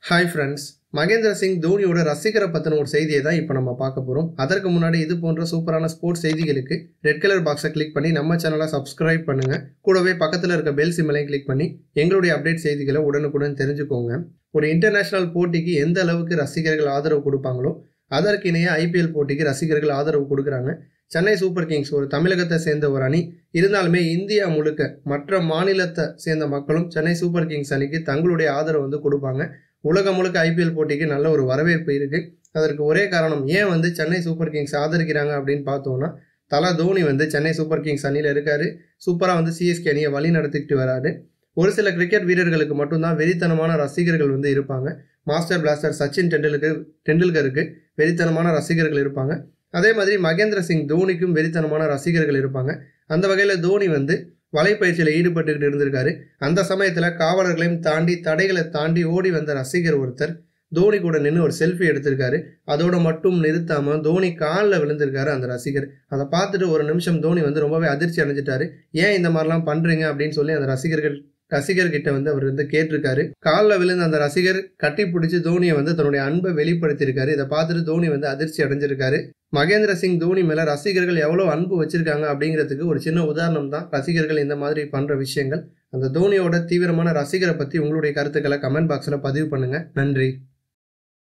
hi friends Mahendra Singh தோனியோட ரசிகரை பற்றின ஒரு செய்தியை தான் இப்போ நம்ம பார்க்க போகிறோம் அதற்கு முன்னாடி இது போன்ற சூப்பரான ஸ்போர்ட்ஸ் செய்திகளுக்கு ரெட் கலர் பாக்ஸை கிளிக் பண்ணி நம்ம சேனலை சப்ஸ்கிரைப் பண்ணுங்கள் கூடவே பக்கத்தில் இருக்க பெல் சிம்மலையும் கிளிக் பண்ணி எங்களுடைய அப்டேட் செய்திகளை உடனுக்குடன் தெரிஞ்சுக்கோங்க ஒரு இன்டர்நேஷனல் போட்டிக்கு எந்த அளவுக்கு ரசிகர்கள் ஆதரவு கொடுப்பாங்களோ அதற்கு இணைய ஐபிஎல் போட்டிக்கு ரசிகர்கள் ஆதரவு கொடுக்குறாங்க சென்னை சூப்பர் கிங்ஸ் ஒரு தமிழகத்தை சேர்ந்த ஒரு அணி இருந்தாலுமே இந்தியா முழுக்க மற்ற மாநிலத்தை சேர்ந்த மக்களும் சென்னை சூப்பர் கிங்ஸ் அணிக்கு தங்களுடைய ஆதரவு வந்து கொடுப்பாங்க உலகம் முழுக்க ஐபிஎல் போட்டிக்கு நல்ல ஒரு வரவேற்பு இருக்கு அதற்கு ஒரே காரணம் ஏன் வந்து சென்னை சூப்பர் கிங்ஸ் ஆதரிக்கிறாங்க அப்படின்னு பார்த்தோம்னா தலா தோனி வந்து சென்னை சூப்பர் கிங்ஸ் அணியில் இருக்காரு சூப்பராக வந்து சிஎஸ்கே அணியை வழி நடத்திக்கிட்டு வராரு ஒரு சில கிரிக்கெட் வீரர்களுக்கு மட்டும்தான் வெறித்தனமான ரசிகர்கள் வந்து இருப்பாங்க மாஸ்டர் பிளாஸ்டர் சச்சின் டெண்டுல்கர் டெண்டுல்கருக்கு வெறித்தனமான ரசிகர்கள் இருப்பாங்க அதே மாதிரி மகேந்திர சிங் தோனிக்கும் வெறித்தனமான ரசிகர்கள் இருப்பாங்க அந்த வகையில் தோனி வந்து வலைப்பயிற்சியில் ஈடுபட்டுக்கிட்டு இருந்திருக்காரு அந்த சமயத்தில் காவலர்களையும் தாண்டி தடைகளை தாண்டி ஓடி வந்த ரசிகர் ஒருத்தர் தோனி கூட நின்று ஒரு செல்ஃபி எடுத்திருக்காரு அதோட மட்டும் நிறுத்தாம தோனி காலில் விழுந்திருக்காரு அந்த ரசிகர் அதை பார்த்துட்டு ஒரு நிமிஷம் தோனி வந்து ரொம்பவே அதிர்ச்சி அடைஞ்சிட்டாரு ஏன் இந்த மாதிரிலாம் பண்றீங்க அப்படின்னு சொல்லி அந்த ரசிகர்கள் ரசிகர்கிட்ட வந்து அவர் வந்து கேட்டிருக்காரு காலில் விழுந்த அந்த ரசிகர் கட்டி பிடிச்சி தோனியை வந்து தன்னுடைய அன்பை வெளிப்படுத்தியிருக்காரு இதை பார்த்துட்டு தோனி வந்து அதிர்ச்சி அடைஞ்சிருக்காரு மகேந்திர சிங் தோனி மேல ரசிகர்கள் எவ்வளவு அன்பு வச்சிருக்காங்க அப்படிங்கிறதுக்கு ஒரு சின்ன உதாரணம் தான் ரசிகர்கள் இந்த மாதிரி பண்ற விஷயங்கள் அந்த தோனியோட தீவிரமான ரசிகரை பத்தி உங்களுடைய கருத்துக்களை கமெண்ட் பாக்ஸ்ல பதிவு பண்ணுங்க நன்றி